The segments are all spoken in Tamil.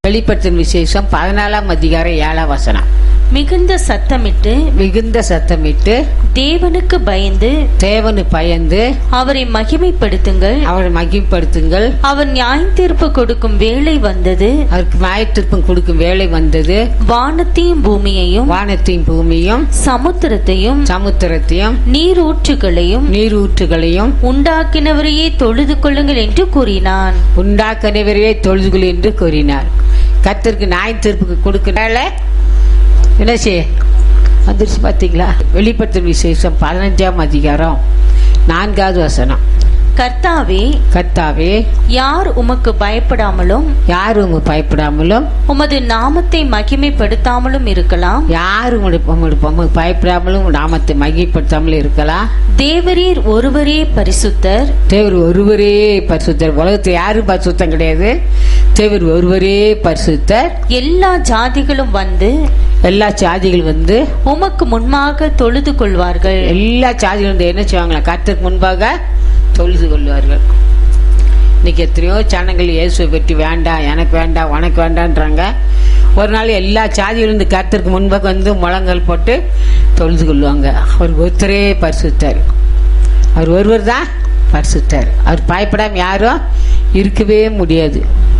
வெளிப்படுத்தும் விசேஷம் பதினாலாம் அதிகாரம் ஏழாம் வசனம் மிகுந்த சத்தமிட்டு மிகுந்த சத்தமிட்டு தேவனுக்கு பயந்து தேவனு பயந்து அவரை மகிமைப்படுத்துங்கள் அவரை மகிழ்ப்படுத்துங்கள் அவர் நியாயத்தீர்ப்பு கொடுக்கும் வேளை வந்தது அவருக்கு மாயத்திருப்பம் கொடுக்கும் வேலை வந்தது வானத்தையும் பூமியையும் வானத்தையும் பூமியும் சமுத்திரத்தையும் சமுத்திரத்தையும் நீரூற்றுகளையும் நீரூற்றுகளையும் உண்டாக்கினவரையே தொழுது கொள்ளுங்கள் என்று கூறினான் உண்டாக்கனவரையே தொழுதுகள் என்று கூறினார் கர்த்தருக்கு நாய் தீர்ப்புக்கு கொடுக்கனால என்ன செய்ய வந்துருச்சு பாத்தீங்களா வெளிப்படுத்தும் விசேஷம் பதினஞ்சாம் அதிகாரம் நான்காவது வசனம் கர்த்தாவே கர்த்தாவே யார் உமக்கு பயப்படாமலும் யார் உங்க பயப்படாமலும் உமது நாமத்தை மகிமைப்படுத்தாமலும் இருக்கலாம் யார் உங்களுடைய உங்களுடைய உமக்கு பயப்படாமலும் உங்க நாமத்தை மகிழ்ப்படுத்தாமலும் இருக்கலாம் தேவரீர் ஒருவரே பரிசுத்தர் தேவர் ஒருவரே பரிசுத்தர் உலகத்தில் யாரும் பரிசுத்தம் கிடையாது தேவர் ஒருவரே பரிசுத்தர் எல்லா ஜாதிகளும் வந்து எல்லா சாதிகள் வந்து உமக்கு முன்பாக தொழுது கொள்வார்கள் எல்லா சாதிகளும் வந்து என்ன செய்வாங்களா கர்த்தருக்கு முன்பாக தொழுது கொள்வார்கள் இன்னைக்கு எத்தனையோ சேனங்கள் இயேசுவை பற்றி வேண்டாம் எனக்கு வேண்டாம் உனக்கு வேண்டான்றாங்க ஒரு நாள் எல்லா சாதிகளும் இந்த கர்த்தருக்கு முன்பாக வந்து முழங்கல் போட்டு தொழுது கொள்வாங்க அவர் ஒருத்தரே பரிசுத்தார் அவர் ஒருவர் தான் பரிசுத்தார் அவர் பயப்படாம யாரும் இருக்கவே முடியாது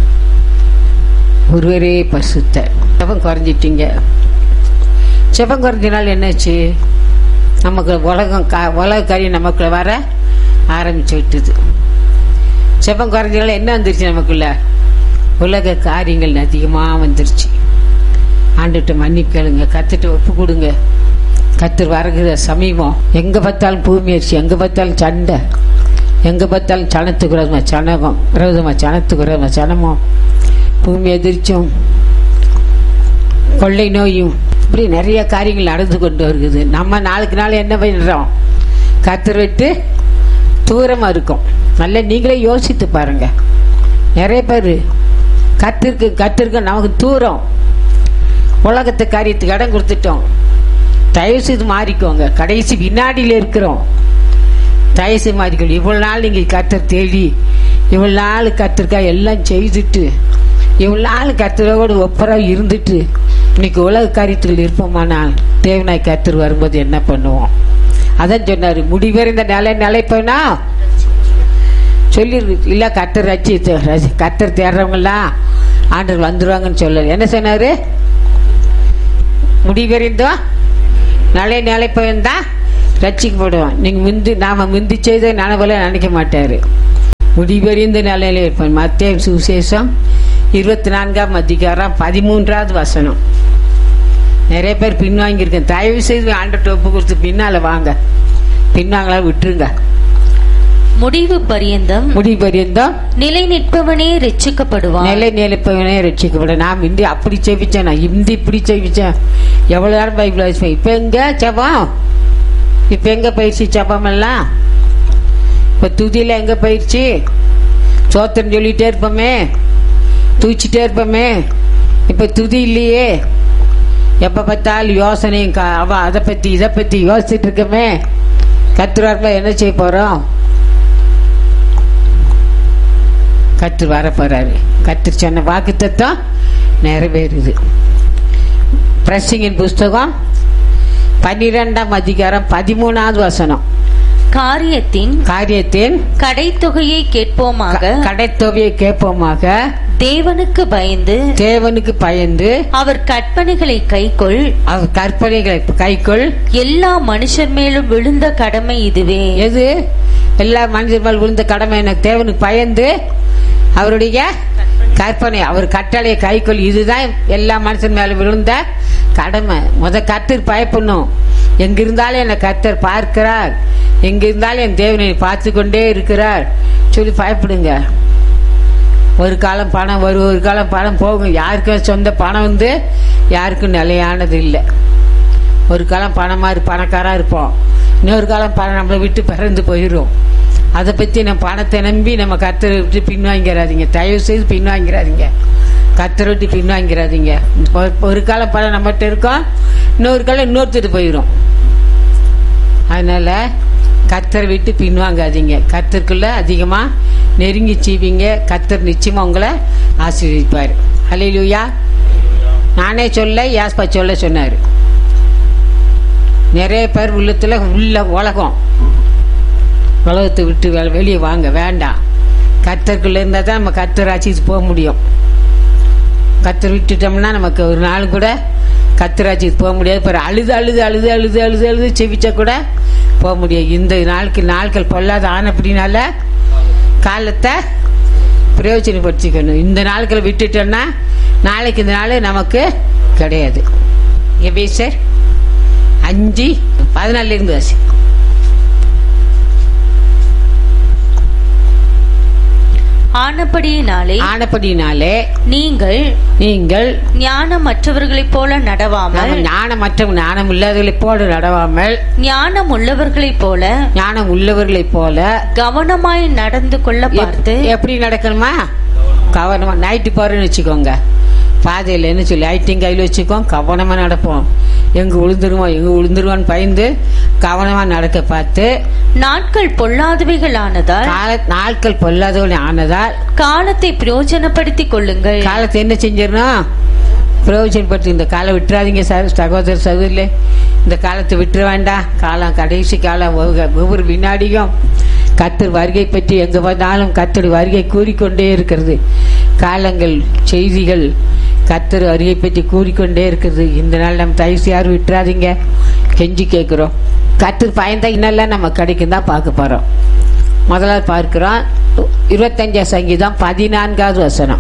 ஒருவரே பரிசுத்தார் ஜெபம் குறைஞ்சிட்டீங்க ஜெபம் குறைஞ்சனால என்னாச்சு நமக்கு உலகம் கா உலக காரியம் நமக்குள்ள வர ஆரம்பிச்சு விட்டுது ஜெபம் குறைஞ்சனால என்ன வந்துருச்சு நமக்குள்ள உலக காரியங்கள் அதிகமாக வந்துருச்சு ஆண்டுகிட்ட மன்னிப்பு கேளுங்க கத்துட்டு ஒப்பு கொடுங்க கத்தர் வரகிற சமீபம் எங்க பார்த்தாலும் பூமியரிசி எங்க பார்த்தாலும் சண்டை எங்க பார்த்தாலும் சனத்துக்கு விரோதமா சனகம் விரோதமா சனத்துக்கு விரோதமா சனமும் பூமி எதிர்ச்சும் கொள்ளை நோயும் இப்படி நிறைய காரியங்கள் நடந்து கொண்டு வருகிறது நம்ம நாளுக்கு நாள் என்ன பண்ணுறோம் கத்தர் விட்டு தூரமா இருக்கும் நல்ல நீங்களே யோசித்து பாருங்க நிறைய பேர் கத்திருக்கு கத்திருக்கு நமக்கு தூரம் உலகத்து காரியத்துக்கு இடம் கொடுத்துட்டோம் தயவு செய்து மாறிக்கோங்க கடைசி வினாடியில் இருக்கிறோம் தயவு செய்து மாறிக்கோங்க இவ்வளவு நாள் நீங்க கத்தர் தேடி இவ்வளவு நாள் கத்திருக்கா எல்லாம் செய்துட்டு இவ்வளவு நாள் கத்தரோடு ஒப்பரா இருந்துட்டு இன்னைக்கு உலக காரியத்தில் இருப்போமானால் தேவனாய் கத்தர் வரும்போது என்ன பண்ணுவோம் அதான் சொன்னாரு முடிவறிந்த நிலை நிலைப்போனா சொல்லி இல்ல கத்தர் ரச்சி கத்தர் தேடுறவங்கலாம் ஆண்டவர் வந்துருவாங்கன்னு சொல்லல என்ன சொன்னாரு முடிவறிந்தோம் நிலை நிலைப்பவன் தான் ரட்சிக்கப்படுவான் நீங்க முந்தி நாம முந்தி செய்த நனவுல நினைக்க மாட்டாரு முடிவறிந்த நிலையில இருப்பான் மத்திய சுவிசேஷம் இருபத்தி நான்காம் அதிகாரம் பதிமூன்றாவது வசனம் நிறைய பேர் பின்வாங்கியிருக்கேன் தயவு செய்து ஆண்டு ஒப்பு கொடுத்து பின்னால வாங்க பின்னாங்களா விட்டுருங்க முடிவு பரியந்தம் முடிவு பரியந்தம் நிலை நிற்பவனே ரட்சிக்கப்படுவான் நிலை நிலைப்பவனே ரட்சிக்கப்பட நான் இந்தி அப்படி செவிச்சேன் நான் இந்தி இப்படி செவிச்சேன் எவ்வளவு நேரம் பைபிள் வாசிப்பேன் இப்ப எங்க ஜபம் இப்ப எங்க பயிற்சி ஜபம் எல்லாம் இப்ப துதியில எங்க பயிற்சி சோத்திரம் சொல்லிட்டே இருப்போமே தூச்சிட்டே இருப்போமே இப்ப துதி இல்லையே எப்ப பார்த்தாலும் யோசனையும் கா- அவ அதை பத்தி இதை பத்தி யோசிச்சுட்டு இருக்கமே கத்துறாருல என்ன செய்ய போறோம் கத்து வர போறாரு கத்து சொன்ன வாக்கு தத்துவம் நிறைவேறுது பிரசிங்கின் புஸ்தகம் பன்னிரெண்டாம் அதிகாரம் பதிமூணாவது வசனம் காரியத்தின் காரியத்தின் கடைத்தொகையை கேட்போமாக கடைத்தொகையை கேட்போமாக தேவனுக்கு பயந்து தேவனுக்கு பயந்து அவர் கற்பனைகளை கைக்கொள் அவர் கற்பனைகளை கைக்குள் எல்லா மனுஷர் மேலும் விழுந்த கடமை இதுவே எது எல்லா மனிதர் மேல் விழுந்த கடமை எனக்கு தேவனுக்கு பயந்து அவருடைய கற்பனை அவர் கட்டளையை கைக்கொள் இதுதான் எல்லா மனுஷன் மேல விழுந்த கடமை முத கத்தர் பயப்படணும் எங்க இருந்தாலும் என்னை கத்தர் பார்க்கிறார் எங்க இருந்தாலும் என் தேவனை பார்த்து கொண்டே இருக்கிறார் சொல்லி பயப்படுங்க ஒரு காலம் பணம் வரும் ஒரு காலம் பணம் போகும் யாருக்கும் சொந்த பணம் வந்து யாருக்கும் நிலையானது இல்லை ஒரு காலம் பணமா இரு பணக்காரா இருப்போம் இன்னொரு காலம் பணம் நம்மளை விட்டு பிறந்து போயிடும் அதை பத்தி நம்ம பணத்தை நம்பி நம்ம கத்தரை விட்டு பின்வாங்கிறாதீங்க தயவு செய்து பின்வாங்கிறாதீங்க கத்தரை விட்டு பின்வாங்கிறாதீங்க ஒரு- ஒரு காலம் பணம் நம்மகிட்ட இருக்கோம் இன்னொரு காலம் இன்னொருத்தர் போயிடும் அதனால கத்தரை விட்டு பின்வாங்காதீங்க கத்தருக்குள்ள அதிகமா நெருங்கி சீவிங்க கத்தர் நிச்சயமா உங்களை ஆசீர்வதிப்பார் ஹalleluya நானே சொல்ல யாஸ்பா சொல்ல சொன்னாரு நிறைய பேர் உள்ளத்துல உள்ள உலகம் உலகத்தை விட்டு வெ- வெளியே வாங்க வேண்டாம் கத்தருக்குள்ள இருந்தால் தான் நம்ம கத்தர் ஆட்சிக்கு போக முடியும் கத்தர் விட்டுட்டோம்னா நமக்கு ஒரு நாள் கூட கத்தராட்சிக்கு போக முடியாது பிற அழுது அழுது அழுது அழுது அழுது அழுது செவிச்சா கூட போக முடியாது இந்த நாளுக்கு நாட்கள் பொல்லாத ஆனப்படினால காலத்தை பிரயோஜனப்படுத்திக்கணும் இந்த நாட்களை விட்டுட்டோம்னா நாளைக்கு இந்த நாள் நமக்கு கிடையாது எப்படி சார் அஞ்சு பதினாலுல இருந்து வாசி ஆனபடியினாலே ஆனப்படினாலே நீங்கள் நீங்கள் ஞானமற்றவர்களைப் போல நடவாமல் நாம ஞானமற்ற ஞானம் இல்லாதவர்களைப் போல நடவாமல் ஞானம் உள்ளவர்களைப் போல ஞானம் உள்ளவர்களைப் போல கவனமாய் நடந்து கொள்ள பார்த்து எப்- எப்படி நடக்கணுமா கவனமா நைட்டு போறேன்னு வச்சுக்கோங்க பாதையில் என்ன சொல்லி லைட்டிங் கையில் வச்சுக்கோம் கவனமா நடப்போம் எங்க விழுந்துருவோம் எங்க விழுந்துருவோன்னு பயந்து கவனமா நடக்க பார்த்து நாட்கள் பொல்லாதவைகளானதால் கால நாட்கள் பொல்லாதவன் ஆனதால் காலத்தை பிரயோஜனப்படுத்திக் கொள்ளுங்கள் காலத்தை என்ன செஞ்சிடணும் பிரயோஜனப்படுத்தி இந்த காலம் விட்டுறாதீங்க சார் சகோதர சகோதரிலே இந்த காலத்தை விட்டுற வேண்டாம் காலம் கடைசி காலம் ஒவ்வொரு ஒவ்வொரு வினாடியும் கத்தர் வருகை பற்றி எங்க வந்தாலும் கத்தர் வருகை கூறிக்கொண்டே இருக்கிறது காலங்கள் செய்திகள் கத்தர் வருகை பற்றி கூறிக்கொண்டே இருக்கிறது இந்த நாள் நம்ம தயவுசு யாரும் விட்டுறாதீங்க கெஞ்சி கேட்குறோம் கத்தர் பயந்தா இன்னெல்லாம் நம்ம கிடைக்கும் தான் பார்க்க போறோம் முதலாவது பார்க்கிறோம் இருபத்தஞ்சாம் சங்கீதம் பதினான்காவது வசனம்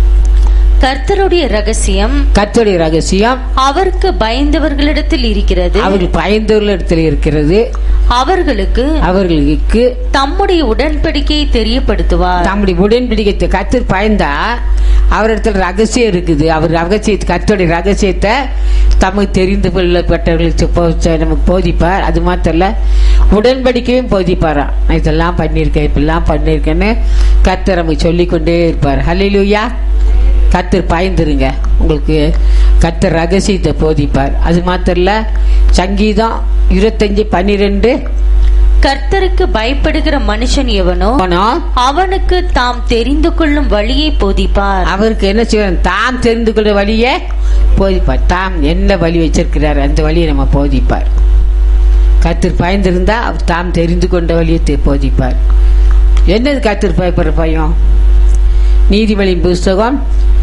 கர்த்தருடைய ரகசியம் கர்த்தருடைய ரகசியம் அவருக்கு பயந்தவர்களிடத்தில் இருக்கிறது அவர்கள் பயந்தவர்களிடத்தில் இருக்கிறது அவர்களுக்கு அவர்களுக்கு தம்முடைய உடன்படிக்கையை தெரியப்படுத்துவார் தம்முடைய உடன்படிக்கை கத்தர் பயந்தா அவரிடத்துல ரகசியம் இருக்குது அவர் ரகசிய கர்த்தருடைய ரகசியத்தை தமக்கு தெரிந்து கொள்ளப்பட்டவர்களுக்கு போ- நமக்கு போதிப்பார் அது மாத்திரம் இல்ல உடன்படிக்கையும் போதிப்பாராம் நான் இதெல்லாம் பண்ணியிருக்கேன் இப்படிலாம் பண்ணியிருக்கேன்னு கர்த்தர் நமக்கு சொல்லிக்கொண்டே இருப்பார் ஹalleluya கர்த்தர் பாய்ந்துருங்க உங்களுக்கு கர்த்தர் ரகசியத்தை போதிப்பார் அது மாத்திரம் இல்ல சங்கீதம் இருபத்தஞ்சு பன்னிரெண்டு கர்த்தருக்கு பயப்படுகிற மனுஷன் எவனோ போனோம் அவனுக்கு தாம் தெரிந்து கொள்ளும் வழியை போதிப்பார் அவருக்கு என்ன செய்யணும் தாம் தெரிந்து கொள்ள வழியை போதிப்பார் தாம் என்ன வழி வச்சிருக்கிறார் அந்த வழியை நம்ம போதிப்பார் கத்தர் பயந்திருந்தா அவர் தாம் தெரிந்து கொண்ட வழியை தெ- போதிப்பார் என்னது கத்தர் பயப்படுற பயம் நீதிபதியின் புஸ்தகம்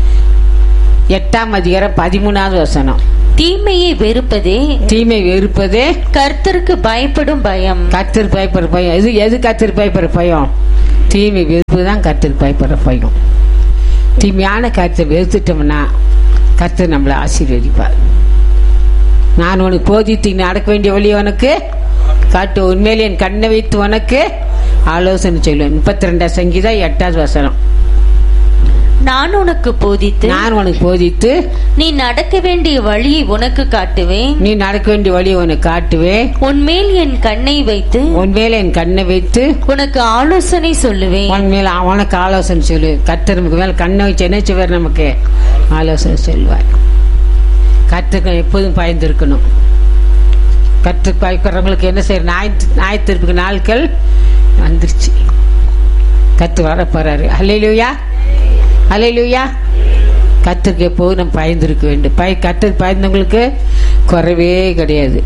எட்டாம் அதிகாரம் பதிமூணாவது வசனம் தீமையை வெறுப்பதே தீமை வெறுப்பதே கர்த்தருக்கு பயப்படும் பயம் கத்தர் பயப்படுற பயம் எது எது கத்தர் பயப்படுற பயம் தீமை வெறுப்பு தான் கத்தர் பயப்படுற பயம் தீமையான கருத்தை வெறுத்துட்டோம்னா கர்த்தர் நம்மளை ஆசீர்வதிப்பார் நான் உனக்கு போதித்து நீ நடக்க வேண்டிய வழி உனக்கு காட்டு உண்மையிலே என் கண்ணை வைத்து உனக்கு ஆலோசனை சொல்லுவேன் முப்பத்தி ரெண்டாம் சங்கீதம் எட்டாவது வசனம் நான் உனக்கு போதித்து நான் உனக்கு போதித்து நீ நடக்க வேண்டிய வழியை உனக்கு காட்டுவேன் நீ நடக்க வேண்டிய வழியை உனக்கு காட்டுவேன் உன்மேல் என் கண்ணை வைத்து உண்மையில என் கண்ணை வைத்து உனக்கு ஆலோசனை சொல்லுவேன் உன் மேல அவனுக்கு ஆலோசனை சொல்லு கர்த்தர் நமக்கு மேல கண்ணை வச்சு என்ன செய்வார் நமக்கு ஆலோசனை சொல்வார் கர்த்தருக்கு எப்போதும் பயந்து இருக்கணும் கர்த்தர் பயப்படுறவங்களுக்கு என்ன செய்யற நாய் ஞாயிற்றுக்கு நாட்கள் வந்துருச்சு கத்து வர போறாரு அல்லையிலுயா அல்லையிலுயா கத்துக்கு எப்போதும் நம்ம பயந்துருக்க வேண்டும் பய கத்துக்கு பயந்தவங்களுக்கு குறைவே கிடையாது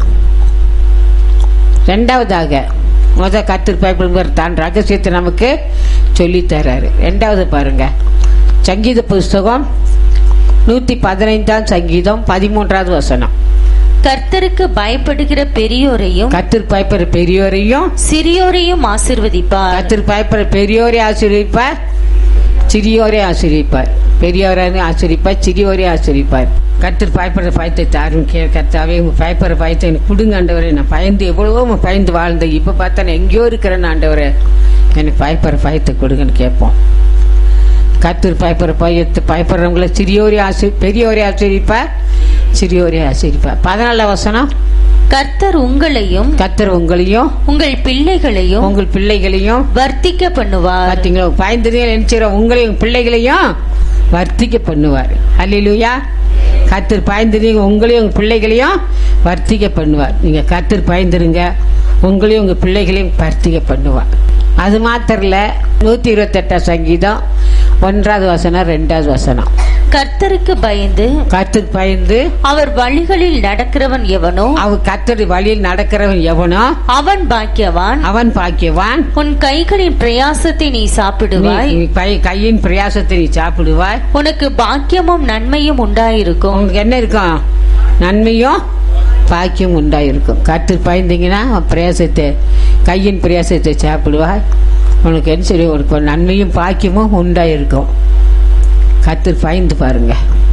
ரெண்டாவதாக முத கத்திற்கு பயப்படுவார் தான் ரகசியத்தை நமக்கு சொல்லி தர்றாரு ரெண்டாவது பாருங்க சங்கீத புஸ்தகம் நூத்தி பதினைந்தாம் சங்கீதம் பதிமூன்றாவது வசனம் கர்த்தருக்கு பயப்படுகிற பெரியோரையும் கத்திற்கு பயப்படுற பெரியோரையும் சிறியோரையும் ஆசிர்வதிப்பார் கத்திற்கு பயப்படுற பெரியோரை ஆசிரியப்பார் சிறியோரை ஆசிரியப்பார் பெரியோரையும் ஆசிரியப்பார் சிறியோரை ஆசிரியப்பார் கத்திற்கு பயப்படுற பயத்தை தாரும் கே கத்தாவே உங்க பயப்படுற பயத்தை எனக்கு கொடுங்க ஆண்டவரே நான் பயந்து எவ்வளவோ பயந்து வாழ்ந்தேன் இப்ப பார்த்தா நான் எங்கேயோ இருக்கிறேன்னு ஆண்டவரே எனக்கு பயப்படுற பயத்தை கொடுங்கன்னு கேட்போம் கத்தர் பயப்படுற பயத்தை பயப்படுறவங்களை சிறியோரே ஆசி பெரியோரே ஆசிரிப்பார் சிறியோரே ஆசிரிப்பார் பதினாலாம் வசனம் கர்த்தர் உங்களையும் கத்தர் உங்களையும் உங்கள் பிள்ளைகளையும் உங்கள் பிள்ளைகளையும் வர்த்திக்க பண்ணுவார் பாத்தீங்களா பயந்துறீங்க நினைச்சிடும் உங்களையும் பிள்ளைகளையும் வர்த்திக்க பண்ணுவார் அல்லையிலுயா கத்தர் பாய்ந்துருங்க உங்களையும் உங்க பிள்ளைகளையும் வர்த்திக்க பண்ணுவார் நீங்க கத்தர் பாய்ந்துருங்க உங்களையும் உங்க பிள்ளைகளையும் வர்த்திக்க பண்ணுவார் அது மாத்திரம் இல்ல நூத்தி இருபத்தெட்டாம் சங்கீதம் ஒன்றாவது வசனம் ரெண்டாவது வசனம் கர்த்தருக்கு பயந்து கத்தர் பயந்து அவர் வழிகளில் நடக்கிறவன் எவனோ அவன் கத்தர் வழியில் நடக்கிறவன் எவனோ அவன் பாக்கியவான் அவன் பாக்கியவான் உன் கைகளின் பிரயாசத்தை நீ சாப்பிடுவாய் நீ கை- கையின் பிரயாசத்தை நீ சாப்பிடுவாய் உனக்கு பாக்கியமும் நன்மையும் உண்டாயிருக்கும் உங்களுக்கு என்ன இருக்கும் நன்மையும் பாக்கியம் உண்டாயிருக்கும் கற்று பாய்ந்தீங்கன்னா உன் பிரயாசத்தை கையின் பிரயாசத்தை சாப்பிடுவாய் உனக்கு என்ன சரி உனக்கு ஒரு நன்மையும் பாக்கியமும் உண்டாயிருக்கும் கற்று பாய்ந்து பாருங்க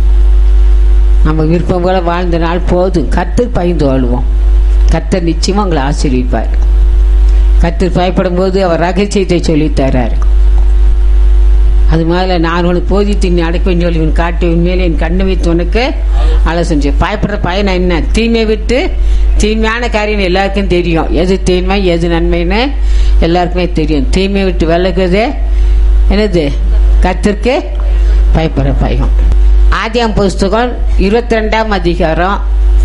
நம்ம விருப்பம் போல வாழ்ந்த நாள் போதும் கற்று பாய்ந்து வாழ்வோம் கத்தர் நிச்சயமா உங்களை ஆசீர்விப்பார் கற்று பயப்படும் போது அவர் ரகசியத்தை சொல்லித் தர்றாரு அது மாதிரி நான் உனக்கு போதித்து நீ அடைப்பேன் சொல்லி உன் காட்டு உன் மேலே என் கண்ணை வைத்து உனக்கு ஆலோசனை செய்ய பயப்படுற பயன் என்ன தீமை விட்டு தீமையான காரியம் எல்லாருக்கும் தெரியும் எது தீமை எது நன்மைன்னு எல்லாருக்குமே தெரியும் தீமை விட்டு விலகுது என்னது கத்திற்கு பயப்படுற பயம் ஆதியாம் புஸ்தகம் இருபத்தி ரெண்டாம் அதிகாரம்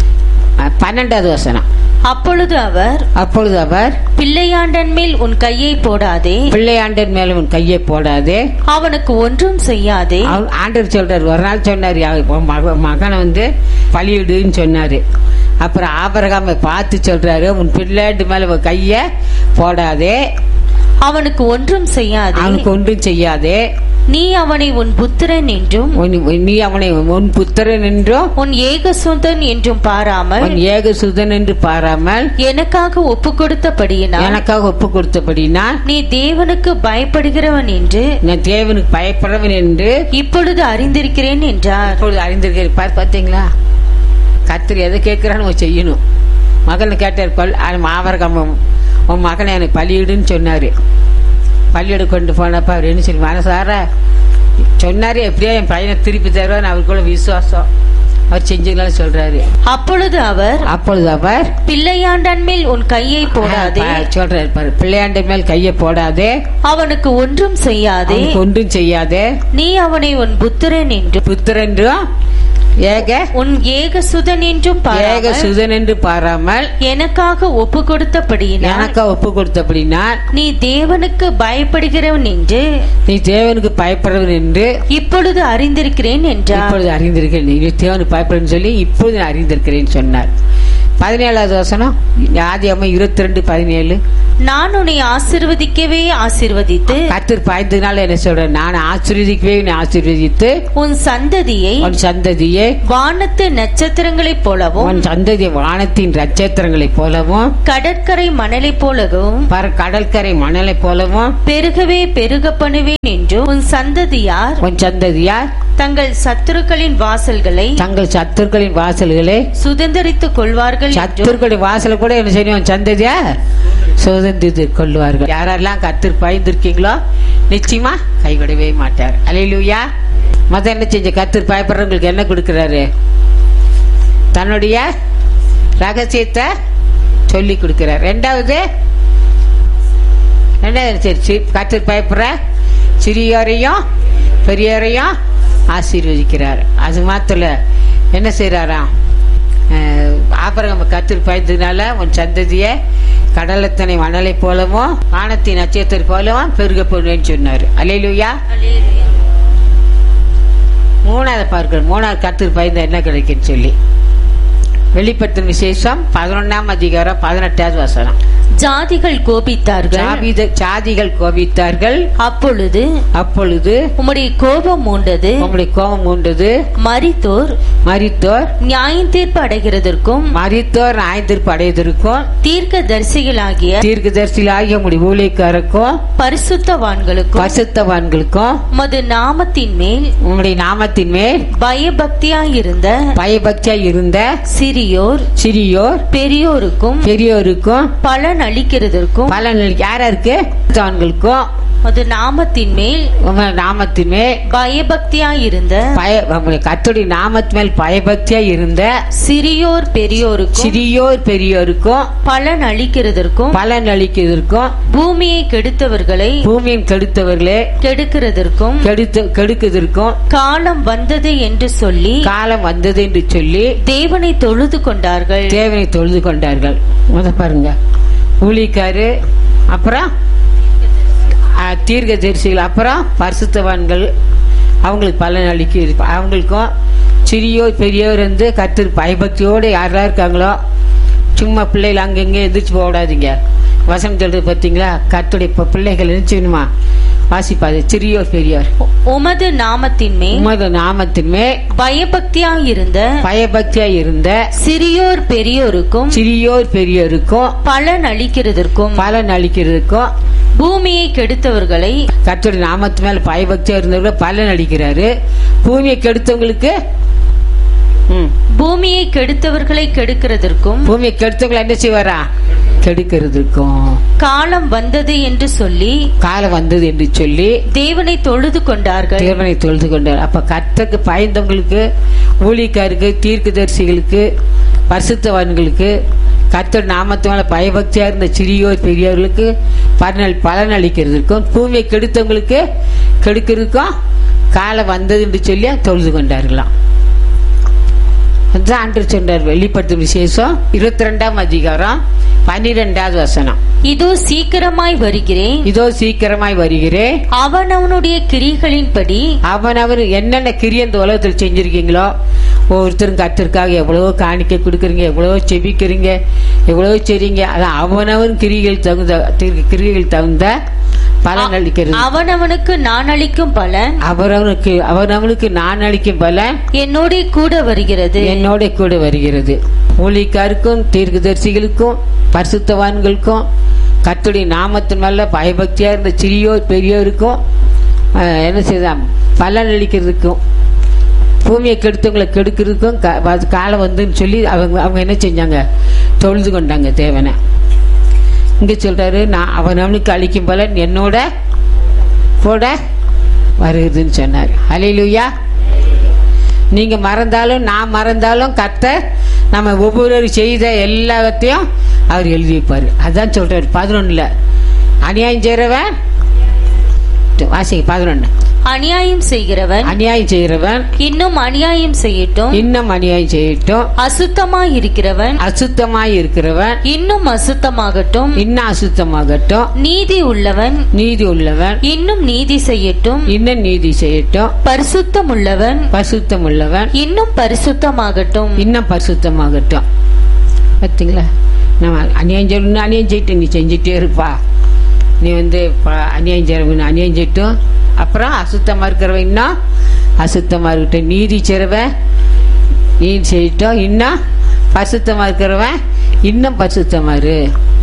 அஹ், பன்னெண்டாவது வசனம் அப்பொழுது அவர் அப்பொழுது அவர் பிள்ளையாண்டன் மேல் உன் கையை போடாதே பிள்ளையாண்டன் மேல உன் கையை போடாதே அவனுக்கு ஒன்றும் செய்யாதே அவர் ஆண்டவர் சொல்றாரு ஒரு நாள் சொன்னாரு அவ- உன் மக மகனை வந்து பலியிடுன்னு சொன்னாரு அப்புறம் ஆபரகாமை பார்த்து சொல்றாரு உன் பிள்ளைட்டு மேல உன் கைய போடாதே அவனுக்கு ஒன்றும் செய்யாதே அவனுக்கு ஒன்றும் செய்யாதே நீ அவனை உன் புத்திரன் என்றும் உன்- நீ அவனை உன் புத்திரன் என்றும் உன் ஏகசுதன் என்றும் பாராமல் உன் ஏக சுதன் என்று பாராமல் எனக்காக ஒப்பு கொடுத்தபடியினால் எனக்காக ஒப்பு கொடுத்தபடினா நீ தேவனுக்கு பயப்படுகிறவன் என்று நான் தேவனுக்கு பயப்படுறவன் என்று இப்பொழுது அறிந்திருக்கிறேன் என்றார் இப்பொழுது அறிந்திருக்கிறேன் பார் பார்த்தீங்களா கத்திரி எதை கேட்கிறான்னு அவன் செய்யணும் மகனை கேட்டார் பல் மாவரகம் உன் மகனை எனக்கு பலியிடுன்னு சொன்னாரு பள்ளியிட கொண்டு போனப்ப அவர் என்ன சொல்லி மனசார சொன்னாரு எப்படியோ என் பையனை திருப்பி தருவான்னு அவருக்குள்ள விசுவாசம் அவர் செஞ்சுக்கலாம் சொல்றாரு அப்பொழுது அவர் அப்பொழுது அவர் பிள்ளையாண்டன் மேல் உன் கையை போடாதே ப- சொல்றாரு பாரு பிள்ளையாண்ட மேல் கையை போடாதே அவனுக்கு ஒன்றும் செய்யாதே அவனுக்கு ஒன்றும் செய்யாதே நீ அவனை உன் புத்திரன் என்றும் புத்திரன்றும் ஏக உன் ஏகசுதன் என்றும் ஏக பாராமல் சுதன் என்று பாராமல் எனக்காக ஒப்பு கொடுத்தபடியினால் எனக்கா ஒப்பு கொடுத்தபடினா நீ தேவனுக்கு பயப்படுகிறவன் என்று நீ தேவனுக்கு பயப்படுறவன் என்று இப்பொழுது அறிந்திருக்கிறேன் என்றார் இப்பொழுது அறிந்திருக்கிறேன் நீ தேவனுக்கு பயப்படுன்னு சொல்லி இப்பொழுது நான் அறிந்திருக்கிறேன் சொன்னார் பதினேழாவது வசனம் ஆதி அம்மா இருபத்தி ரெண்டு பதினேழு நான் உன்னை ஆசிர்வதிக்கவே ஆசிர்வதித்து கத்தர் பாய்ந்ததுனால என்ன சொல்றேன் நான் ஆசீர்வதிக்கவே உன்னை ஆசீர்வதித்து உன் சந்ததியை உன் சந்ததியே வானத்து நட்சத்திரங்களைப் போலவும் உன் சந்ததி வானத்தின் நட்சத்திரங்களைப் போலவும் கடற்கரை மணலைப் போலவும் பர கடற்கரை மணலைப் போலவும் பெருகவே பெருக பண்ணுவேன் என்றும் உன் சந்ததியார் உன் சந்ததியார் தங்கள் சத்துருக்களின் வாசல்களை தங்கள் சத்துருக்களின் வாசல்களை சுதந்திரித்துக் கொள்வார்கள் என்றும் சத்துருக்களுடைய வாசல கூட என்ன செய்யும் உன் சந்ததியா சுதந்திரித்து கொள்வார்கள் யாரெல்லாம் கத்தர் பயந்துருக்கீங்களோ நிச்சயமா கைவிடவே மாட்டார் அலையிலுயா மத என்ன செஞ்ச கத்தர் பயப்படுறவங்களுக்கு என்ன கொடுக்கிறாரு தன்னுடைய ரகசியத்தை சொல்லி கொடுக்கிறார் ரெண்டாவது ரெண்டாவது சரி சி- கத்தர் பயப்படுற சிறியோரையும் பெரியோரையும் ஆசீர்வதிக்கிறார் அது மாத்திர என்ன செய்யறாராம் ஆபரகம் கத்திரி பயந்ததுனால உன் சந்ததியை கடலத்தனை மணலை போலவும் வானத்தின் நட்சத்திரம் போலவும் பெருக போடுவேன்னு சொன்னார் அலையிலுயா மூணாவது பார்க்கணும் மூணாவது கத்திரி பயந்த என்ன கிடைக்குன்னு சொல்லி வெளிப்படுத்தும் விசேஷம் பதினொன்னாம் அதிகாரம் பதினெட்டாவது வசனம் ஜாதிகள் கோபித்தார்கள் ஜாவித ஜாதிகள் கோபித்தார்கள் அப்பொழுது அப்பொழுது உம்முடைய கோபம் மூண்டது உங்களுடைய கோபம் உண்டது மரித்தோர் மரித்தோர் நியாயம் தீர்ப்பு அடைகிறதற்கும் மரித்தோர் ஆய்ந்திருப்பு அடையதற்கும் தீர்க்க தரிசிகளாகிய தீர்க்கதரிசிகளாகிய உங்களுடைய ஊழியக்காரருக்கும் பரிசுத்தவான்களுக்கும் பசுத்தவான்களுக்கும் உமது நாமத்தின் மேல் உங்களுடைய நாமத்தின் மேல் பயபக்தியாயிருந்த பயபக்தியா இருந்த சிறியோர் சிறியோர் பெரியோருக்கும் பெரியோருக்கும் பலன் அளிக்கிறதற்கும் பலன் யாரா இருக்கு பசுத்தவான்களுக்கும் அது நாமத்தின் மேல் உங்க நாமத்தின் மேல் பயபக்தியாயிருந்த பய கத்துடைய நாமத்து மேல் பயபக்தியா இருந்த சிறியோர் பெரியோருக்கும் சிறியோர் பெரியோருக்கும் பலன் அளிக்கிறதற்கும் பலன் அளிக்கிறதற்கும் பூமியை கெடுத்தவர்களை பூமியின் கெடுத்தவர்களே கெடுக்கிறதற்கும் கெடுத்து கெடுக்குதற்கும் காலம் வந்தது என்று சொல்லி காலம் வந்தது என்று சொல்லி தேவனை தொழுது கொண்டார்கள் தேவனை தொழுது கொண்டார்கள் முத பாருங்க ஊழிக்காரு அப்புறம் தீர்க்க தரிசிகள் அப்புறம் பரிசுத்தவான்கள் அவங்களுக்கு பலன் அளிக்க அவங்களுக்கும் சிறியோர் பெரியோர் வந்து கத்திர பயபக்தியோடு யாரெல்லாம் இருக்காங்களோ சும்மா பிள்ளைகள் அங்கங்கே எந்திரிச்சு போடாதீங்க வசனம் சொல்றது பார்த்தீங்களா கத்துடைய பிள்ளைகள் இருந்துச்சுமா வாசிப்பாது சிறியோர் பெரியோர் உமது நாமத்தின் மேல் உமது நாமத்தின் மேல் பயபக்தியாயிருந்த பயபக்தியா இருந்த சிறியோர் பெரியோருக்கும் சிறியோர் பெரியோருக்கும் பலன் அளிக்கிறதற்கும் பலன் அளிக்கிறதுக்கும் பூமியை கெடுத்தவர்களை கர்த்தருடைய நாமத்து மேல பயபக்தியா இருந்தவங்க பலன் அளிக்கிறாரு பூமியை கெடுத்தவங்களுக்கு ம், பூமியை கெடுத்தவர்களை கெடுக்கிறதற்கும் பூமியை கெடுத்தவங்களை என்ன செய்வாரா கெடுக்கிறதுக்கும் காலம் வந்தது என்று சொல்லி காலம் வந்தது என்று சொல்லி தேவனை தொழுது கொண்டார்கள் தேவனை தொழுது கொண்டார் அப்ப கர்த்தருக்கு பயந்தவங்களுக்கு ஊழிக்காருக்கு தீர்க்கதரிசிகளுக்கு பரிசுத்தவான்களுக்கு கர்த்தர் நாமத்து மேல பயபக்தியா இருந்த சிறியோர் பெரியோர்களுக்கு பலன் பலன் அளிக்கிறதுக்கும் பூமியை கெடுத்தவங்களுக்கு கெடுக்கிறதுக்கும் காலம் வந்தது என்று சொல்லி தொழுது கொண்டார்களாம் அதுதான் ஆண்டு சொன்னார் வெளிப்படுத்தும் விசேஷம் இருபத்தி ரெண்டாம் அதிகாரம் பன்னிரெண்டாவது வசனம் இதோ சீக்கிரமாய் வருகிறேன் இதோ சீக்கிரமாய் வருகிறேன் அவன் அவனுடைய கிரிகளின்படி அவன் அவர் என்னென்ன கிரிய இந்த உலகத்தில் செஞ்சிருக்கீங்களோ ஒவ்வொருத்தரும் கத்திற்காக எவ்வளவோ காணிக்கை கொடுக்குறீங்க எவ்வளவோ செபிக்கிறீங்க எவ்வளவோ செய்றீங்க அதான் அவனவன் கிரிகள் தகுந்த திரு- கிரிகள் தகுந்த பலன் அளிக்கிறது அவனவனுக்கு நான் அளிக்கும் பலன் அவரவனுக்கு அவனவனுக்கு நான் அளிக்கும் பலன் என்னோட கூட வருகிறது என்னோட கூட வருகிறது ஊழிக்காருக்கும் தீர்க்கதரிசிகளுக்கும் பரிசுத்தவான்களுக்கும் கர்த்தருடைய நாமத்தின் மேல பயபக்தியா இருந்த சிறியோர் பெரியோருக்கும் அஹ், என்ன செய்தான் பலன் அளிக்கிறதுக்கும் பூமியை கெடுத்தவங்களை கெடுக்கிறதுக்கும் க- அது காலம் வந்துன்னு சொல்லி அவங்க அவங்க என்ன செஞ்சாங்க தொழுது கொண்டாங்க தேவனை இங்க சொல்றாரு நான் அவன் அவனுக்கு அளிக்கும் பலன் என்னோட கூட வருகுதுன்னு சொன்னார் ஹalleluya நீங்க மறந்தாலும் நான் மறந்தாலும் கர்த்தர் நம்ம ஒவ்வொரு செய்த எல்லாத்தையும் அவர் எழுதி வைப்பாரு அதான் சொல்றாரு பதினொன்னுல அநியாயம் செய்யறவன் வாசிங்க பதினொன்னு அநியாயம் செய்கிறவன் அநியாயம் செய்யறவன் இன்னும் அநியாயம் செய்யட்டும் இன்னும் அநியாயம் செய்யட்டும் அசுத்தமாய் இருக்கிறவன் அசுத்தமாய் இருக்கிறவன் இன்னும் அசுத்தமாகட்டும் இன்னும் அசுத்தமாகட்டும் நீதி உள்ளவன் நீதி உள்ளவன் இன்னும் நீதி செய்யட்டும் இன்னும் நீதி செய்யட்டும் பரிசுத்தம் உள்ளவன் பரிசுத்தம் உள்ளவன் இன்னும் பரிசுத்தமாகட்டும் இன்னும் பரிசுத்தமாகட்டும் பார்த்தீங்களா நம்ம அநியாயம் செய்யணும்னு அநியாயம் செய்யிட்டு நீ செஞ்சுட்டே இருப்பா நீ வந்து ப- அநியாயம் செய்யறவன் அநியாயம் செய்யட்டும் அப்புறம் அசுத்தமா இருக்கிறவன் இன்னும் அசுத்தமா இருக்கட்டும் நீதி செய்றவன் நீதி செய்யட்டும் இன்னும் பரிசுத்தமா இருக்கிறவன் இன்னும் பரிசுத்தமா இரு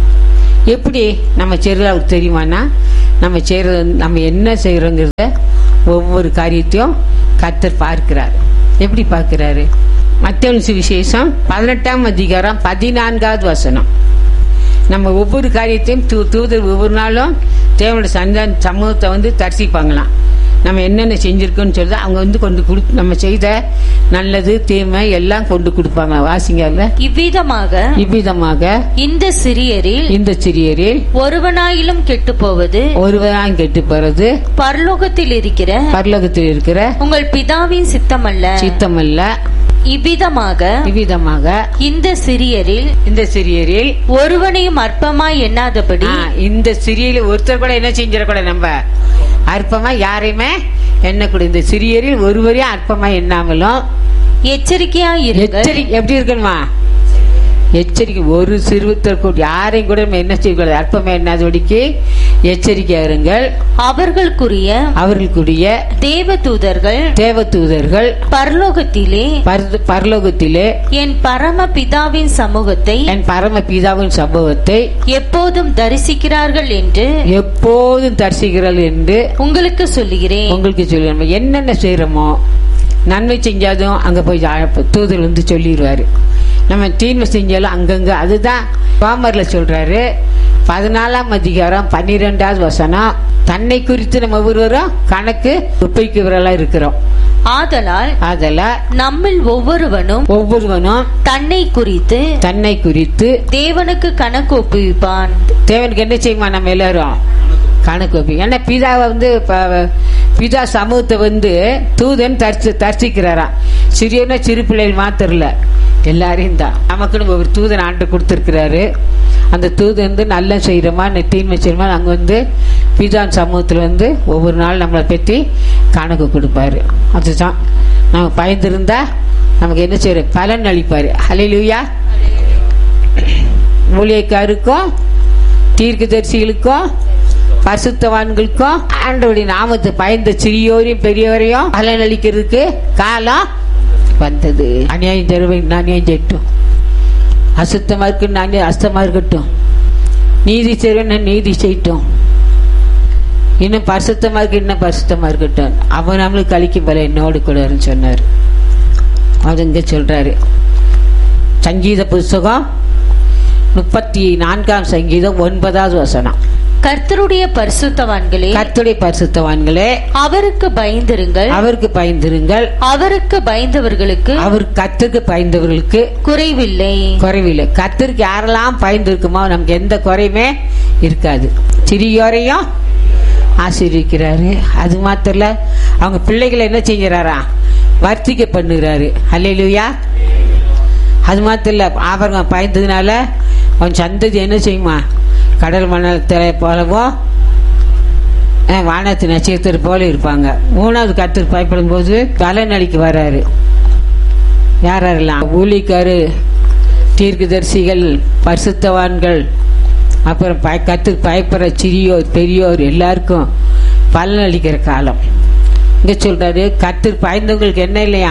எப்படி நம்ம செய்யறது அவருக்கு தெரியுமானா நம்ம செய்யறது வந்து- நம்ம என்ன செய்யறோங்கிறத ஒவ்வொரு காரியத்தையும் கர்த்தர் பார்க்கிறார் எப்படி பார்க்கிறாரு மத்திய சுவிசேஷம் பதினெட்டாம் அதிகாரம் பதினான்காவது வசனம் நம்ம ஒவ்வொரு காரியத்தையும் தூ தூதர் ஒவ்வொரு நாளும் தேவனுடைய சந்தான சமூகத்தை வந்து தரிசிப்பாங்களாம் நம்ம என்னென்ன செஞ்சிருக்கோம்னு சொல்லி அவங்க வந்து கொண்டு கொடு நம்ம செய்த நல்லது தீமை எல்லாம் கொண்டு கொடுப்பாங்க வாசிங்க அதுல. இவ்விதமாக இவ்விதமாக இந்த சிறியரில் இந்த சிறியரில் ஒருவனாயிலும் கெட்டு போவது ஒருவராய் கெட்டு போறது பரலோகத்தில் இருக்கிற பரலோகத்தில் இருக்கிற உங்கள் பிதாவின் சித்தமல்ல சித்தமல்ல இவ்விதமாக இவ்விதமாக இந்த சிறியரில் இந்த சிறியரில் ஒருவனையும் அற்பமாய் எண்ணாதபடி ஆ, இந்த சிறியரில் ஒருத்தர் கூட என்ன செஞ்சிடக்கூடாது நம்ம அற்பமா யாரையுமே எண்ணக்கூடாது இந்த சிறியரில் ஒருவரையும் அற்பமா எண்ணாமலும் எச்சரிக்கையாய் இருங்கள் எச்சரிக்கை எப்படி இருக்கணுமா எச்சரிக்கை ஒரு சிறுவத்தர் கூட யாரையும் கூட நம்ம என்ன செய்யக்கூடாது அற்பமா எண்ணாதபடிக்கு எச்சரிக்கையா இருங்கள் அவர்களுக்குரிய அவர்களுக்குரிய தேவ தூதர்கள் தேவ தூதர்கள் பரலோகத்திலே பரத- பரலோகத்திலே என் பரம பிதாவின் சமூகத்தை என் பரம பிதாவின் சம்பவத்தை எப்போதும் தரிசிக்கிறார்கள் என்று எப்போதும் தரிசிக்கிறாள் என்று உங்களுக்கு சொல்லுகிறேன் உங்களுக்கு சொல்லி நம்ம என்னென்ன செய்யறோமோ நன்மை செஞ்சாதும் அங்க போய் ஜா- தூதர் வந்து சொல்லிடுவாரு நம்ம தீன்மை செஞ்சாலும் அங்கங்க அதுதான் பாமர்ல சொல்றாரு பதினாலாம் அதிகாரம் பன்னிரெண்டாவது வசனம் தன்னை குறித்து நம்ம ஒவ்வொருவரும் கணக்கு ஒப்பிக்கிறவர்களா இருக்கிறோம் ஆதலால் அதில் நம்மில் ஒவ்வொருவனும் ஒவ்வொருவனும் தன்னை குறித்து தன்னை குறித்து தேவனுக்கு கணக்கு ஒப்புவிப்பான் தேவனுக்கு என்ன செய்யுமா நம்ம எல்லாரும் கணக்கு வைப்போம் ஏன்னா பிதாவை வந்து ப- பிதா சமூகத்தை வந்து தூதன் தரிசி தரிசிக்கிறாராம் சிறியனா சிறு பிள்ளைகள் மாத்திரம் இல்ல எல்லாரையும் தான் நமக்குன்னு ஒரு தூதன் ஆண்டு கொடுத்துருக்கிறாரு அந்த தூதன் வந்து நல்ல செய்கிறோமா தீன்மை செய்யறோமா அங்கே வந்து பிதான் சமூகத்தில் வந்து ஒவ்வொரு நாள் நம்மளை பற்றி கணக்கு கொடுப்பாரு அதுதான் நம்ம பயந்துருந்தா நமக்கு என்ன செய்யற பலன் அளிப்பாரு ஹalleluya ஊழியக்காருக்கும் தீர்க்கதரிசிகளுக்கும் பசுத்தவான்களுக்கும் ஆண்டவருடைய நாமத்தை பயந்த சிறியோரையும் பெரியவரையும் பலனளிக்கிறதுக்கு காலம் வந்தது அநியாயம் தருவேன் அநியாயம் செய்யட்டும் அசுத்தமா இருக்கு நான் அஸ்தமா இருக்கட்டும் நீதி செய்வேன் நீதி செய்யட்டும் இன்னும் பரிசுத்தமா இருக்கு இன்னும் பரிசுத்தமா இருக்கட்டும் அவன் நம்மளுக்கு கழிக்கும் போல என்னோடு கூட இருன்னு சொன்னார் அது இங்க சொல்றாரு சங்கீத புஸ்தகம் முப்பத்தி நான்காம் சங்கீதம் ஒன்பதாவது வசனம் கர்த்தருடைய பரிசுத்தவான்களே கர்த்துடைய பரிசுத்தவான்களே அவருக்கு பயந்திருங்கள் அவருக்கு பயந்திருங்கள் அவருக்கு பயந்தவர்களுக்கு அவர் கத்துக்கு பயந்தவர்களுக்கு குறைவில்லை குறைவில்லை கத்திற்கு யாரெல்லாம் பயந்து இருக்குமோ நமக்கு எந்த குறையுமே இருக்காது சிறியோரையும் ஆசீர்விக்கிறாரு அது மாத்திரம் இல்ல, அவங்க பிள்ளைகளை என்ன செஞ்சுறாரா வர்த்திக்க பண்ணுகிறாரு அல்லையிலுயா அது மாத்திரம் இல்ல அவங்க பயந்ததுனால அவன் சந்ததி என்ன செய்யுமா கடல் மணலை போலவோ அஹ், வானத்து நட்சத்திரம் போல இருப்பாங்க மூணாவது கத்தர் பயப்படும் போது பலனளிக்கு வராரு யார் யாரெல்லாம் ஊழிக்காரு தீர்க்கதரிசிகள் பரிசுத்தவான்கள் அப்புறம் பய கத்து பயப்படுற சிறியோர் பெரியோர் எல்லாருக்கும் பலன் அளிக்கிற காலம் இங்க சொல்றாரு கத்தர் பயந்தவங்களுக்கு என்ன இல்லையா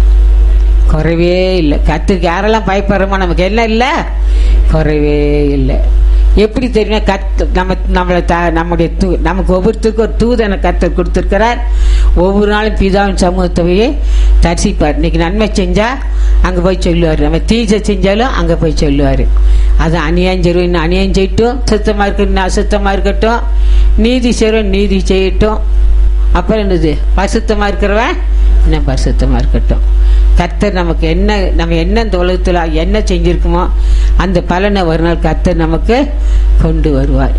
குறைவே இல்லை கத்துக்கு யாரெல்லாம் பயப்படுறோமோ நமக்கு என்ன இல்லை குறைவே இல்லை எப்படி தெரியுமா கத்து நம்ம நம்மளை த நம்முடைய தூ நமக்கு ஒவ்வொருத்தருக்கும் ஒரு தூதனை கத்தர் கொடுத்துருக்கிறார் ஒவ்வொரு நாளும் பிதாவின் சமூகத்தை போய் தரிசிப்பார் இன்னைக்கு நன்மை செஞ்சா அங்கே போய் சொல்லுவார் நம்ம தீஜை செஞ்சாலும் அங்கே போய் சொல்லுவார் அது அநியாயம் செய்வோம் இன்னும் அநியாயம் செய்யட்டும் சுத்தமாக இருக்கட்டும் இன்னும் அசுத்தமாக இருக்கட்டும் நீதி செய்வோம் நீதி செய்யட்டும் அப்புறம் என்னது பரிசுத்தமா இருக்கிறவன் இன்னும் பரிசுத்தமா இருக்கட்டும் கர்த்தர் நமக்கு என்ன நம்ம என்ன இந்த உலகத்துல என்ன செஞ்சிருக்கோமோ அந்த பலனை ஒரு நாள் கர்த்தர் நமக்கு கொண்டு வருவார்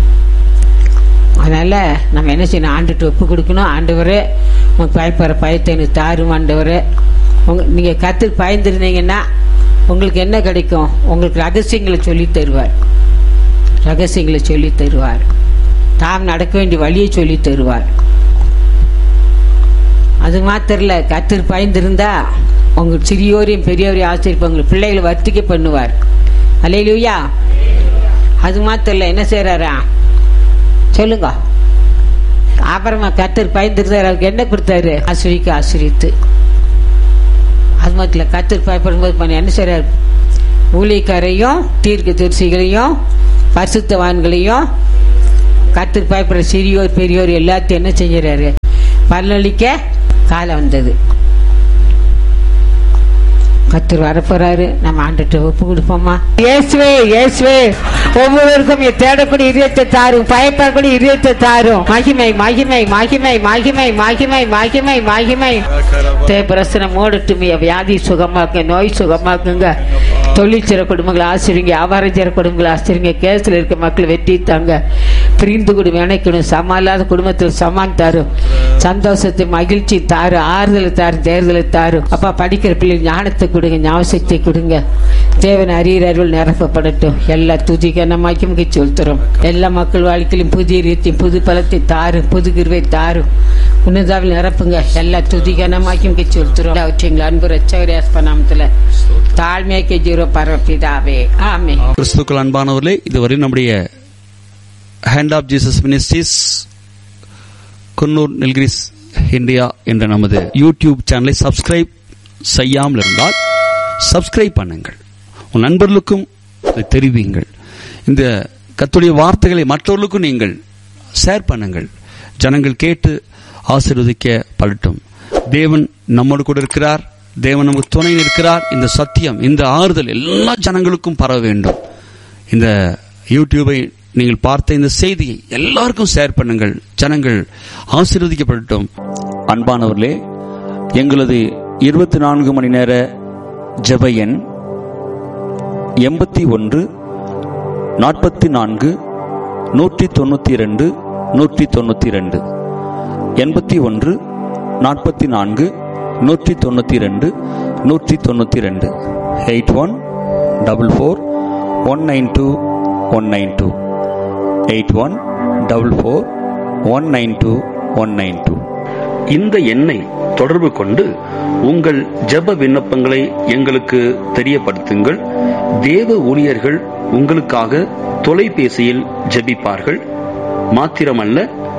அதனால நம்ம என்ன செய்யணும் ஆண்டுட்டு ஒப்பு கொடுக்கணும் ஆண்டவரே உங்களுக்கு பயப்படுற பயத்தை எனக்கு தாரும் ஆண்டவரே உங்க நீங்க கர்த்தர் பயந்துருந்தீங்கன்னா உங்களுக்கு என்ன கிடைக்கும் உங்களுக்கு ரகசியங்களை சொல்லி தருவார் ரகசியங்களை சொல்லி தருவார் தாம் நடக்க வேண்டிய வழியை சொல்லி தருவார் அது மாத்திரல கத்தர் பயந்திருந்தா உங்க சிறியோரையும் பெரியோரையும் ஆசிரியப்ப உங்க பிள்ளைகளை வர்த்திக்க பண்ணுவார் அலையிலுயா அது மாத்திரல என்ன செய்யறாரா சொல்லுங்க அப்புறமா கத்தர் பயந்திருந்தார் அவருக்கு என்ன கொடுத்தாரு ஆசிரிக்க ஆசிரித்து அது மாத்திர கத்தர் பயப்படும்போது பண்ண என்ன செய்யறாரு ஊழியக்காரையும் தீர்க்க தரிசிகளையும் பரிசுத்தவான்களையும் கத்தர் பயப்படுற சிறியோர் பெரியோர் எல்லாத்தையும் என்ன செஞ்சுறாரு பலனளிக்க காலம் வந்தது கத்தர் வரப்போறாரு நம்ம ஆண்டுட்டு ஒப்பு கொடுப்போமா இயேசுவே இயேசுவே ஒவ்வொருவருக்கும் என் தேடக்கூடிய இதயத்தை தாரும் பயப்படக்கூடிய இதயத்தை தாரும் மகிமை மகிமை மகிமை மகிமை மகிமை மகிமை மகிமை தேவரசனம் ஓடட்டும் வியாதி சுகமாக்குங்க நோய் சுகமாக்குங்க தொழிற்சிற குடும்பங்களை ஆசிரிங்க வியாபாரம் செய்கிற குடும்பங்களை ஆசிரிங்க கேஸில் இருக்க மக்கள் வெற்றி தாங்க பிரிந்து குடும்பம் இணைக்கணும் சமம் இல்லாத குடும்பத்தில் சமான் தாரும் சந்தோஷத்தை மகிழ்ச்சி தாரு ஆறுதலை தாரு தேர்தலை தாரு அப்பா படிக்கிற பிள்ளை ஞானத்தை கொடுங்க ஞாபகத்தை கொடுங்க தேவன் அறியறவர்கள் நிரப்பப்படட்டும் எல்லா துதி கனமாக்கி செலுத்துறோம் எல்லா மக்கள் வாழ்க்கையிலும் புதிய ரீதி புது பலத்தை தாரும் புது கிருவை தாரும் உன்னதாவில் நிரப்புங்க எல்லா துதி கனமாக்கி செலுத்துறோம் அவற்றிங்களா அன்பு ரச்சகரியாஸ் நாமத்துல தாழ்மையாக்கி ஜீரோ பரப்பிதாவே ஆமே கிறிஸ்துக்கள் அன்பானவர்களே இதுவரை நம்முடைய hand of Jesus ministries Coonoor Nilgiris India என்ற நமது யூடியூப் சேனலை சப்ஸ்கிரைப் செய்யாமல் இருந்தால் சப்ஸ்கிரைப் பண்ணுங்கள் உன் நண்பர்களுக்கும் இதை தெரிவியுங்கள் இந்த கத்துடைய வார்த்தைகளை மற்றவர்களுக்கும் நீங்கள் ஷேர் பண்ணுங்கள் ஜனங்கள் கேட்டு ஆசீர்வதிக்கப்படட்டும் தேவன் நம்மோடு கூட இருக்கிறார் தேவன் நமக்கு துணை நிற்கிறார் இந்த சத்தியம் இந்த ஆறுதல் எல்லா ஜனங்களுக்கும் பரவ வேண்டும் இந்த யூடியூபை நீங்கள் பார்த்த இந்த செய்தியை எல்லாருக்கும் ஷேர் பண்ணுங்கள் ஜனங்கள் ஆசீர்வதிக்கப்படட்டும் அன்பானவர்களே எங்களது இருபத்தி நான்கு மணி நேர ஜெப எண் எண்பத்தி ஒன்று நாற்பத்தி நான்கு நூற்றி தொண்ணூற்றி ரெண்டு நூற்றி தொண்ணூற்றி ரெண்டு எண்பத்தி ஒன்று நாற்பத்தி நான்கு நூற்றி தொண்ணூற்றி ரெண்டு நூற்றி தொண்ணூற்றி ரெண்டு eight one double four one nine two one nine two eight one double four one nine two one nine two இந்த எண்ணை தொடர்பு கொண்டு உங்கள் ஜெப விண்ணப்பங்களை எங்களுக்கு தெரியப்படுத்துங்கள் தேவ ஊழியர்கள் உங்களுக்காக தொலைபேசியில் ஜெபிப்பார்கள் மாத்திரமல்ல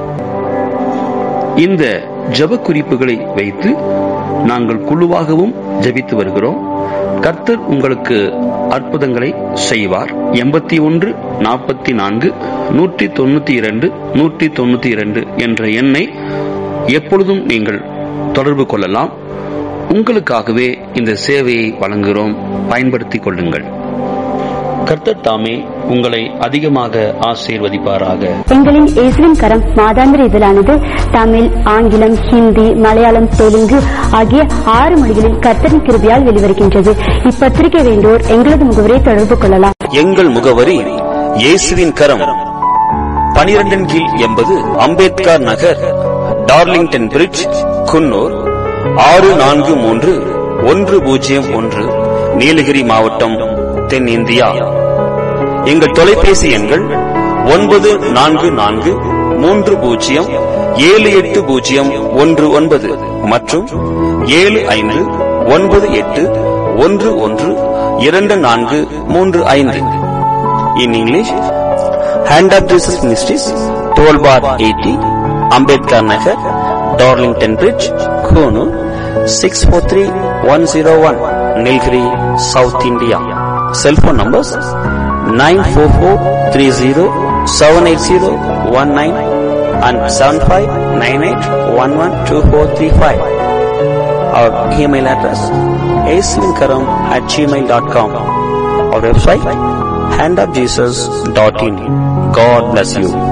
இந்த ஜெப குறிப்புகளை வைத்து நாங்கள் குழுவாகவும் ஜெபித்து வருகிறோம் கர்த்தர் உங்களுக்கு அற்புதங்களை செய்வார் எண்பத்தி ஒன்று நாற்பத்தி நான்கு நூற்றி தொண்ணூத்தி இரண்டு நூற்றி தொண்ணூத்தி இரண்டு என்ற எண்ணை எப்பொழுதும் நீங்கள் தொடர்பு கொள்ளலாம் உங்களுக்காகவே இந்த சேவையை வழங்குகிறோம் பயன்படுத்திக் கொள்ளுங்கள் கர்த்தர் தாமே உங்களை அதிகமாக ஆசீர்வதிப்பாராக எங்களின் இயேசுவின் கரம் மாதாந்திர இதழானது தமிழ் ஆங்கிலம் ஹிந்தி மலையாளம் தெலுங்கு ஆகிய ஆறு மொழிகளில் கர்த்தரின் கிருபையால் வெளிவருகின்றது இப்பத்திரிகை வேண்டோர் எங்களது முகவரை தொடர்பு கொள்ளலாம் எங்கள் முகவரி இயேசுவின் கரம் பனிரெண்டின் கீழ் எண்பது அம்பேத்கர் நகர் டார்லிங்டன் பிரிட்ஜ் குன்னூர் ஆறு நான்கு மூன்று ஒன்று பூஜ்ஜியம் ஒன்று நீலகிரி மாவட்டம் தென்னிந்தியா எங்கள் தொலைபேசி எண்கள் ஒன்பது நான்கு நான்கு மூன்று பூஜ்ஜியம் ஏழு எட்டு பூஜ்ஜியம் ஒன்று ஒன்பது மற்றும் ஏழு ஐந்து ஒன்பது எட்டு ஒன்று ஒன்று இரண்டு நான்கு மூன்று ஐந்து in English hand of Jesus ministries twelve bar eighty Ambedkar Nagar Darlington bridge Coonoor six four three one zero one Nilgiri south India cellphone numbers nine four four three zero seven eight zero one nine and seven five nine eight one one two four three five our email address Yesuvinkaram at Gmail dot com our website handofjesus.in. God bless you.